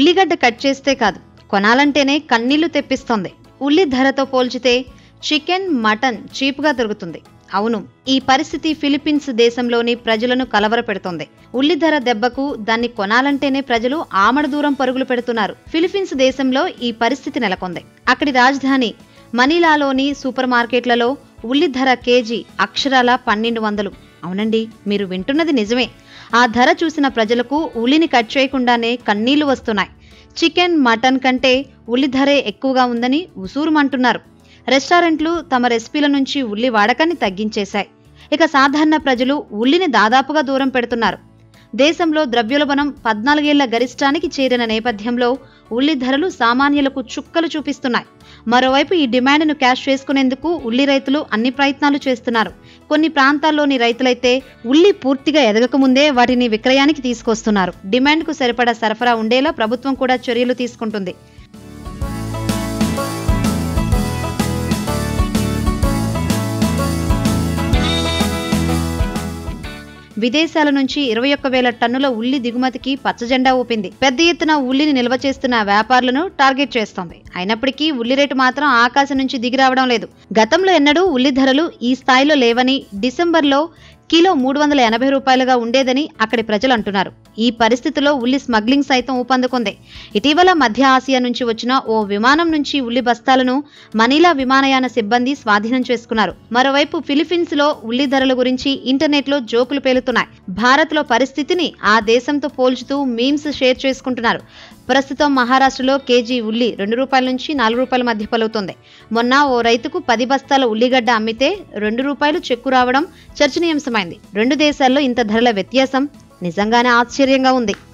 ఉల్లిగడ్డ కట్ చేస్తే కాదు కొనాలంటేనే కన్నీళ్లు తెప్పిస్తోంది ఉల్లి ధరతో పోల్చితే చికెన్ మటన్ చీప్గా దొరుకుతుంది అవును ఈ పరిస్థితి ఫిలిప్పీన్స్ దేశంలోని ప్రజలను కలవరపెడుతోంది ఉల్లి ధర దెబ్బకు దాన్ని కొనాలంటేనే ప్రజలు ఆమడ దూరం పరుగులు పెడుతున్నారు ఫిలిప్పీన్స్ దేశంలో ఈ పరిస్థితి నెలకొంది అక్కడి రాజధాని మనీలాలోని సూపర్ మార్కెట్లలో ఉల్లి ధర కేజీ అక్షరాల పన్నెండు వందలు అవునండి మీరు వింటున్నది నిజమే ఆ ధర చూసిన ప్రజలకు ఉల్లిని కట్ చేయకుండానే కన్నీళ్లు వస్తున్నాయి చికెన్ మటన్ కంటే ఉల్లి ధరే ఎక్కువగా ఉందని ఉసూరుమంటున్నారు రెస్టారెంట్లు తమ రెసిపీల నుంచి ఉల్లి వాడకాన్ని తగ్గించేశాయి ఇక సాధారణ ప్రజలు ఉల్లిని దాదాపుగా దూరం పెడుతున్నారు దేశంలో ద్రవ్యోల్బణం పద్నాలుగేళ్ల గరిష్టానికి చేరిన నేపథ్యంలో ఉల్లి ధరలు సామాన్యులకు చుక్కలు చూపిస్తున్నాయి మరోవైపు ఈ డిమాండ్ను క్యాష్ చేసుకునేందుకు ఉల్లి రైతులు అన్ని ప్రయత్నాలు చేస్తున్నారు కొన్ని ప్రాంతాల్లోని రైతులైతే ఉల్లి పూర్తిగా ఎదగకముందే వాటిని విక్రయానికి తీసుకొస్తున్నారు డిమాండ్కు సరిపడా సరఫరా ఉండేలా ప్రభుత్వం కూడా చర్యలు తీసుకుంటుంది విదేశాల నుంచి ఇరవై ఒక్క వేల టన్నుల ఉల్లి దిగుమతికి పచ్చజెండా ఊపింది పెద్ద ఎత్తున ఉల్లిని నిల్వ చేస్తున్న వ్యాపారులను టార్గెట్ చేస్తోంది అయినప్పటికీ ఉల్లి రేటు మాత్రం ఆకాశం నుంచి దిగి రావడం లేదు గతంలో ఎన్నడూ ఉల్లి ధరలు ఈ స్థాయిలో లేవని డిసెంబర్లో కిలో మూడు వందల ఎనభై రూపాయలుగా ఉండేదని అక్కడి ప్రజలు అంటున్నారు ఈ పరిస్థితిలో ఉల్లి స్మగ్లింగ్ సైతం ఊపందుకుంది ఇటీవల మధ్య ఆసియా నుంచి వచ్చిన ఓ విమానం నుంచి ఉల్లి బస్తాలను మనీలా విమానయాన సిబ్బంది స్వాధీనం చేసుకున్నారు మరోవైపు ఫిలిప్పీన్స్ లో ఉల్లి ధరల గురించి ఇంటర్నెట్ లో జోకులు పేలుతున్నాయి భారత్ లో పరిస్థితిని ఆ దేశంతో పోల్చుతూ మీమ్స్ షేర్ చేసుకుంటున్నారు ప్రస్తుతం మహారాష్ట్రలో కేజీ ఉల్లి రెండు రూపాయల నుంచి నాలుగు రూపాయల మధ్య పలుకుతుంది మొన్న ఓ రైతుకు పది బస్తాల ఉల్లిగడ్డ అమ్మితే రెండు రూపాయలు చెక్కు రావడం చర్చనీయాంశమైంది రెండు దేశాల్లో ఇంత ధరల వ్యత్యాసం నిజంగానే ఆశ్చర్యంగా ఉంది